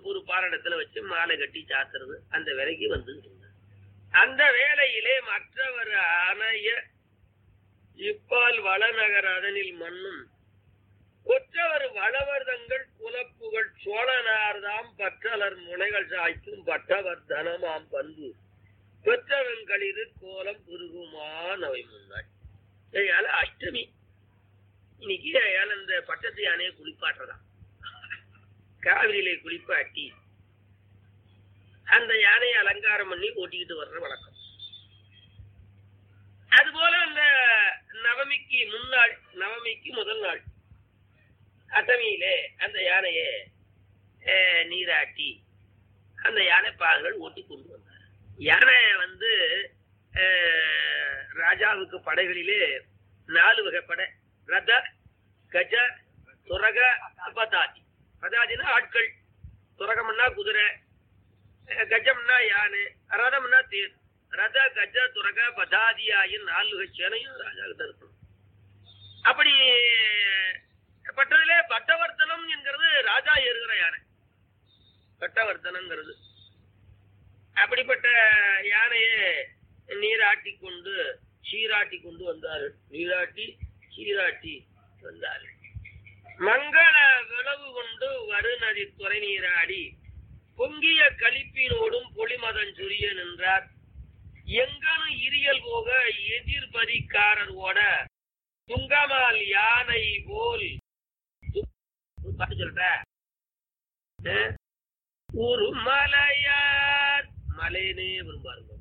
ஒரு பாரணத்துல வச்சு மாலை கட்டி சாத்துறது அந்த வேலைக்கு வந்து அந்த வேளையிலே மற்றவர் அணைய இப்பால் வளநகர் அதனில் மண்ணும் கொற்றவர் வளவர் தங்கள் குலப்புகள் சோழனார்தாம் பற்றலர் முனைகள் சாய்க்கும் பட்டவர் தனமாம் பண்பு பெற்றவங்களிரு கோலம் புருகுமா நவை முன்னாள் ஏயால அஷ்டமி இன்னைக்கு ஏயால இந்த பட்டத்து யானையை குளிப்பாட்டுறதாம் காவிரியிலே குளிப்பாட்டி அந்த யானையை அலங்காரம் பண்ணி ஓட்டிக்கிட்டு வர்ற வழக்கம் அதுபோல அந்த நவமிக்கு முன்னாள் நவமிக்கு முதல் நாள் அட்டமியிலே அந்த யானையை அஹ், நீராட்டி அந்த யானை பாகங்கள் ஓட்டி கொண்டு வந்தார் யானை வந்து அஹ், ராஜாவுக்கு படைகளிலே நாலு வகை படை ரத கஜ துரக பதாதி பதாதினா ஆட்கள் துரகம்னா குதிரை அஹ், கஜம்னா யானை ரதம்னா தேர் ரத கஜ துரக பதாதியாயின் நாலு வகை சேனையும் ராஜா கிட்ட இருக்கணும் அப்படி பட்டதிலே பட்டவர்த்தனம் என்கிறது ராஜா ஏறுகிற யானை பட்டவர்த்தனங்கிறது அப்படிப்பட்ட யானையை நீராட்டி கொண்டு சீராட்டி கொண்டு வந்தார்கள் நீராட்டி சீராட்டி வந்தார்கள் மங்கள விளவு கொண்டு வருநதி துறை நீராடி பொங்கிய களிப்பினோடும் பொலிமதன் சுரிய நின்றார் எங்கனும் இரியல் போக எதிர்பதிக்காரர் ஓட துங்கமால் யானை போல் ஒரு பாட்டு சொல்ற ஒரு மலையார் மலையனே விரும்பாருங்க